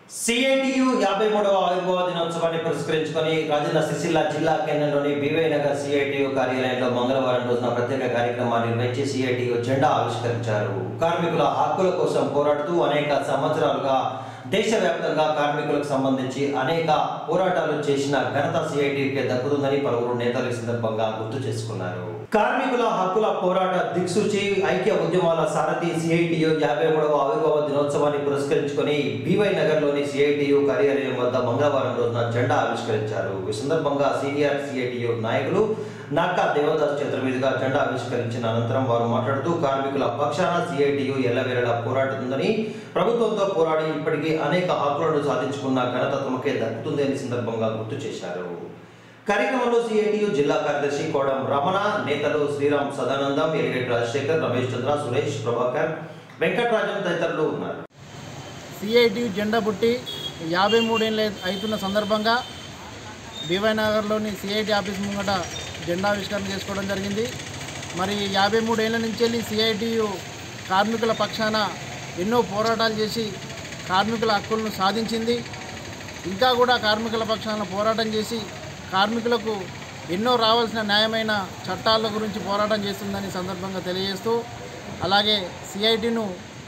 CITU యాభై మూడవ ఆవిర్భావ దినోత్సవాన్ని పురస్కరించుకొని రాజన్న సిరిసిల్ల జిల్లా కేంద్రంలోని బీవై నగర్ సిఐటియు కార్యాలయంలో మంగళవారం రోజున ప్రత్యేక కార్యక్రమాన్ని నిర్వహించి సిఐటియు జెండా ఆవిష్కరించారు కార్మికుల హక్కుల కోసం పోరాడుతూ అనేక సంవత్సరాలుగా దేశవ్యాప్తంగా కార్మికులకు సంబంధించి అనేక పోరాటాలు చేసిన ఘనత సిఐటియుకే దక్కుతుందని పలువురు నేతలు ఈ సందర్భంగా గుర్తు చేసుకున్నారు కార్మికుల హక్కుల పోరాట దిక్సూచి ఐక్య ఉద్యమాల సారథి సిఐటియు యాభై మూడవ ఆవిర్భావ దినోత్సవాన్ని పురస్కరించుకొని బీవై నగర్లోని సిఐటియు కార్యాలయం వద్ద మంగళవారం రోజున జెండా ఆవిష్కరించారు ఈ సందర్భంగా సీనియర్ సిఐటియు నాయకులు నాకా దేవదాస్ చేతుల మీదుగా జెండా ఆవిష్కరించిన అనంతరం వారు మాట్లాడుతూ కార్మికుల పక్షాన సిఐటియు ఎల్లవేళలా పోరాడుతుందని ప్రభుత్వంతో పోరాడి ఇప్పటికీ అనేక హక్కులను సాధించుకున్న ఘనత తమకే దక్కుతుంది అని సందర్భంగా గుర్తు చేశారు కార్యక్రమంలో సిఐటియు జిల్లా కార్యదర్శి కోడం రమణ నేతలు శ్రీరామ్ సదానందం ఎలిగేటి రాజశేఖర్ రమేష్ చంద్ర సురేష్ ప్రభాకర్ వెంకటరాజన్ తదితరులు ఉన్నారు సిఐటి జెండా పుట్టి యాభై మూడేళ్ళు అవుతున్న సందర్భంగా బీవై నగర్లోని సిఐటి ఆఫీస్ ముంగట జెండా ఆవిష్కరణ చేసుకోవడం జరిగింది మరి యాభై మూడేళ్ల నుంచి వెళ్ళి సిఐటియు కార్మికుల పక్షాన ఎన్నో పోరాటాలు చేసి కార్మికుల హక్కులను సాధించింది ఇంకా కూడా కార్మికుల పక్షాన పోరాటం చేసి కార్మికులకు ఎన్నో రావాల్సిన న్యాయమైన చట్టాల గురించి పోరాటం చేస్తుందని సందర్భంగా తెలియజేస్తూ అలాగే సిఐటిను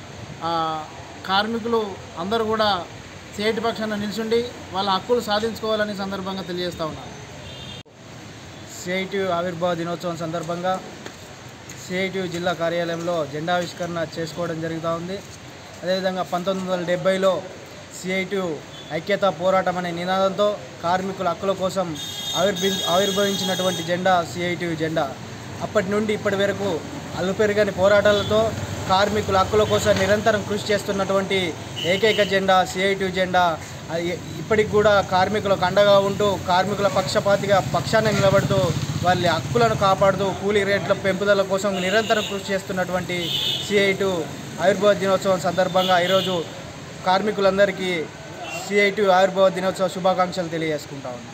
కార్మికులు అందరూ కూడా సిఐటి పక్షాన నిల్చుండి వాళ్ళ హక్కులు సాధించుకోవాలని సందర్భంగా తెలియజేస్తా ఉన్నారు సిఐటి ఆవిర్భావ దినోత్సవం సందర్భంగా సిఐటి జిల్లా కార్యాలయంలో జెండావిష్కరణ చేసుకోవడం జరుగుతూ ఉంది అదేవిధంగా పంతొమ్మిది వందల డెబ్బైలో సిఐటి ఐక్యతా పోరాటం అనే నినాదంతో కార్మికుల హక్కుల కోసం ఆవిర్భి ఆవిర్భవించినటువంటి జెండా సిఐటి జెండా అప్పటి నుండి ఇప్పటి వరకు అలుపెరుగని పోరాటాలతో కార్మికుల హక్కుల కోసం నిరంతరం కృషి చేస్తున్నటువంటి ఏకైక జెండా సిఐటి జెండా అది ఇప్పటికి కూడా కార్మికులకు అండగా ఉంటూ కార్మికుల పక్షపాతిగా పక్షాన నిలబడుతూ వాళ్ళ హక్కులను కాపాడుతూ కూలీ రేట్ల పెంపుదల కోసం నిరంతరం కృషి చేస్తున్నటువంటి సిఐటు ఆవిర్భావ దినోత్సవం సందర్భంగా ఈరోజు కార్మికులందరికీ సిఐటి ఆవిర్భావ దినోత్సవ శుభాకాంక్షలు తెలియజేసుకుంటా ఉన్నాను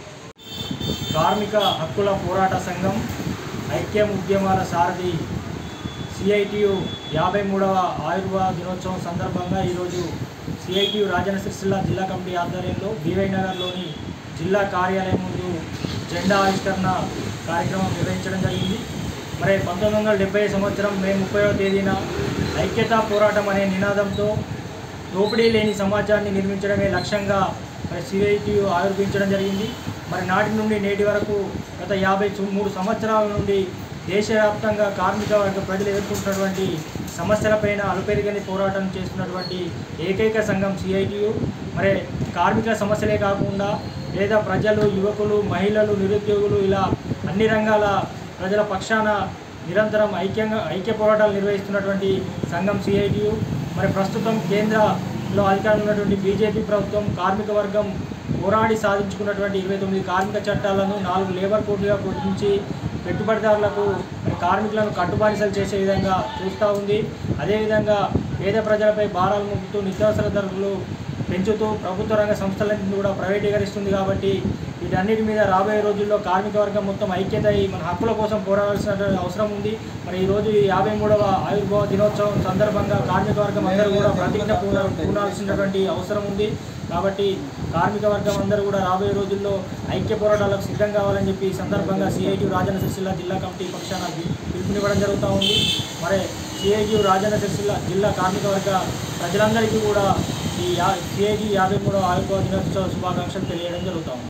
కార్మిక హక్కుల పోరాట సంఘం ఐక్యం ఉద్యమాల సారథి సిఐటియు యాభై మూడవ ఆయుర్వేద దినోత్సవం సందర్భంగా ఈరోజు సిఐటియు రాజన్న సిరిసిల్ల జిల్లా కమిటీ ఆధ్వర్యంలో బీవై నగర్లోని జిల్లా కార్యాలయం ముందు జెండా ఆవిష్కరణ కార్యక్రమం నిర్వహించడం జరిగింది మరి పంతొమ్మిది వందల డెబ్బై సంవత్సరం మే ముప్పైవ తేదీన ఐక్యతా పోరాటం అనే నినాదంతో దోపిడీ లేని సమాజాన్ని నిర్మించడమే లక్ష్యంగా మరి సిఐటియు ఆవిర్భించడం జరిగింది మరి నాటి నుండి నేటి వరకు గత యాభై సు- మూడు సంవత్సరాల నుండి దేశవ్యాప్తంగా కార్మిక వర్గ ప్రజలు ఎదుర్కొంటున్నటువంటి సమస్యలపైన అలుపెరుగని పోరాటం చేస్తున్నటువంటి ఏకైక సంఘం సిఐటియు మరి కార్మిక సమస్యలే కాకుండా పేద ప్రజలు యువకులు మహిళలు నిరుద్యోగులు ఇలా అన్ని రంగాల ప్రజల పక్షాన నిరంతరం ఐక్యంగా ఐక్య పోరాటాలు నిర్వహిస్తున్నటువంటి సంఘం సిఐటియు మరి ప్రస్తుతం కేంద్రలో అధికారంలో ఉన్నటువంటి బీజేపీ ప్రభుత్వం కార్మిక వర్గం పోరాడి సాధించుకున్నటువంటి ఇరవై తొమ్మిది కార్మిక చట్టాలను నాలుగు లేబర్ కోడ్లుగా కుదించి పెట్టుబడిదారులకు మరి కార్మికులను కట్టుబానిసలు చేసే విధంగా చూస్తూ ఉంది అదేవిధంగా పేద ప్రజలపై భారాలు మోపుతూ నిత్యావసర ధరలు పెంచుతూ ప్రభుత్వ రంగ సంస్థలన్నింటినీ కూడా ప్రైవేటీకరిస్తుంది కాబట్టి వీటన్నిటి మీద రాబోయే రోజుల్లో కార్మిక వర్గం మొత్తం ఐక్యత అయి మన హక్కుల కోసం పోరాడాల్సిన అవసరం ఉంది మరి ఈ రోజు ఈ యాభై మూడవ ఆవిర్భావ దినోత్సవం సందర్భంగా కార్మిక వర్గం అందరూ కూడా ప్రతిజ్ఞ పూన పూనాల్సినటువంటి అవసరం ఉంది కాబట్టి కార్మిక వర్గం అందరూ కూడా రాబోయే రోజుల్లో ఐక్య పోరాటాలకు సిద్ధం కావాలని చెప్పి ఈ సందర్భంగా సిఐటి రాజన్న సిరిసిల్ల జిల్లా కమిటీ పక్షాన పి- పిలుపునివ్వడం జరుగుతూ ఉంది మరి సిఐటి రాజన్న సిరిసిల్ల జిల్లా కార్మిక వర్గ ప్రజలందరికీ కూడా ఈ యా సిఐటి యాభై మూడవ ఆవిర్భావ దినోత్సవ శుభాకాంక్షలు తెలియడం జరుగుతూ ఉంది